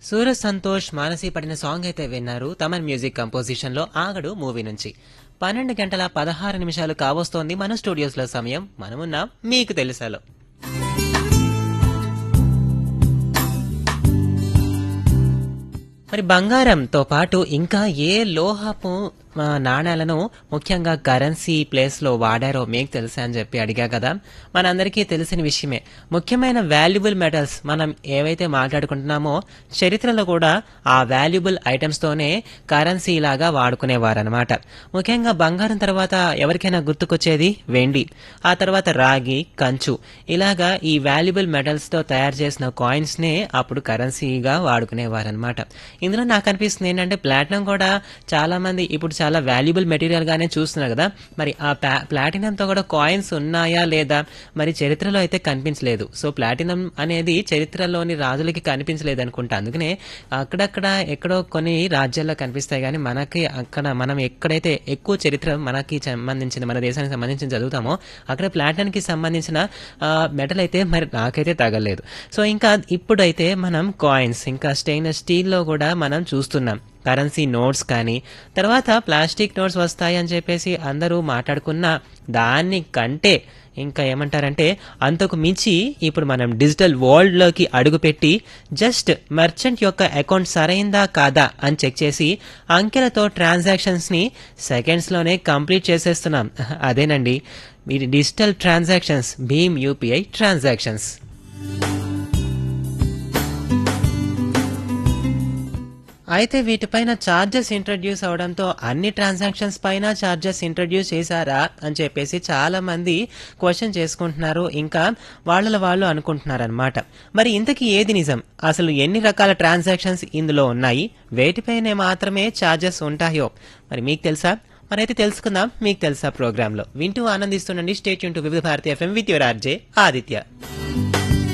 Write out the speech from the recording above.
సూరజ్ సంతోష్ మానసి పడిన సాంగ్ అయితే విన్నారు తమన్ మ్యూజిక్ కంపోజిషన్ లో ఆగడు మూవీ నుంచి పన్నెండు గంటల పదహారు నిమిషాలు కావస్తోంది మన స్టూడియోస్ లో సమయం మనమున్నాం మీకు తెలుసాలో మరి బంగారంతో పాటు ఇంకా ఏ లోహపు ఆ, నాణేలను ముఖ్యంగా కరెన్సీ ప్లేస్ లో వాడారో మీకు తెలుసా అని చెప్పి అడిగా కదా మనందరికీ తెలిసిన విషయమే ముఖ్యమైన వాల్యుబుల్ మెటల్స్ మనం ఏవైతే మాట్లాడుకుంటున్నామో చరిత్రలో కూడా ఆ వాల్యుబుల్ ఐటమ్స్ తోనే కరెన్సీ లాగా వాడుకునేవారనమాట ముఖ్యంగా బంగారం తర్వాత ఎవరికైనా గుర్తుకొచ్చేది వెండి ఆ తర్వాత రాగి కంచు ఇలాగా ఈ వాల్యుబుల్ మెటల్స్ తో తయారు చేసిన కాయిన్స్ నే అప్పుడు కరెన్సీగా వాడుకునేవారనమాట ఇందులో నాకు అనిపిస్తుంది ఏంటంటే ప్లాటినం కూడా చాలా మంది ఇప్పుడు చాలా వాల్యుబుల్ మెటీరియల్ గానే చూస్తున్నారు కదా మరి ఆ ప్లాటినం తో కూడా కాయిన్స్ ఉన్నాయా లేదా మరి చరిత్రలో అయితే కనిపించలేదు సో ప్లాటినం అనేది చరిత్రలోని రాజులకి కనిపించలేదు అనుకుంటా అందుకనే అక్కడక్కడ ఎక్కడో కొన్ని రాజ్యాల్లో కనిపిస్తాయి కానీ మనకి అక్కడ మనం ఎక్కడైతే ఎక్కువ చరిత్ర మనకి సంబంధించిన మన దేశానికి సంబంధించిన చదువుతామో అక్కడ ప్లాటినంకి సంబంధించిన మెటల్ అయితే మరి నాకైతే తగలేదు సో ఇంకా ఇప్పుడైతే మనం కాయిన్స్ ఇంకా స్టెయిన్లెస్ స్టీల్లో కూడా మనం చూస్తున్నాం కరెన్సీ నోట్స్ కానీ తర్వాత ప్లాస్టిక్ నోట్స్ వస్తాయి అని చెప్పేసి అందరూ మాట్లాడుకున్న దాన్ని కంటే ఇంకా ఏమంటారంటే అంతకు మించి ఇప్పుడు మనం డిజిటల్ వరల్డ్లోకి అడుగుపెట్టి జస్ట్ మర్చెంట్ యొక్క అకౌంట్ సరైందా కాదా అని చెక్ చేసి అంకెలతో ట్రాన్సాక్షన్స్ని సెకండ్స్లోనే కంప్లీట్ చేసేస్తున్నాం అదేనండి ఇది డిజిటల్ ట్రాన్సాక్షన్స్ భీమ్ యూపీఐ ట్రాన్సాక్షన్స్ అయితే వీటిపైన ఛార్జెస్ ఇంట్రడ్యూస్ అవడంతో అన్ని ట్రాన్సాక్షన్స్ పైన ఛార్జెస్ ఇంట్రడ్యూస్ చేశారా అని చెప్పేసి చాలా మంది క్వశ్చన్ చేసుకుంటున్నారు ఇంకా వాళ్ళ వాళ్ళు అనుకుంటున్నారు అనమాట మరి ఇంతకీ ఏది నిజం అసలు ఎన్ని రకాల ట్రాన్సాక్షన్స్ ఇందులో ఉన్నాయి వేటిపైనే మాత్రమే ఛార్జెస్ ఉంటాయో మరి మీకు తెలుసా మరైతే తెలుసుకుందాం మీకు తెలుసా ప్రోగ్రామ్ లో వింటూ ఆనందిస్తుండండి స్టేట్ యూన్ to Vividh Bharati FM with your RJ Aditya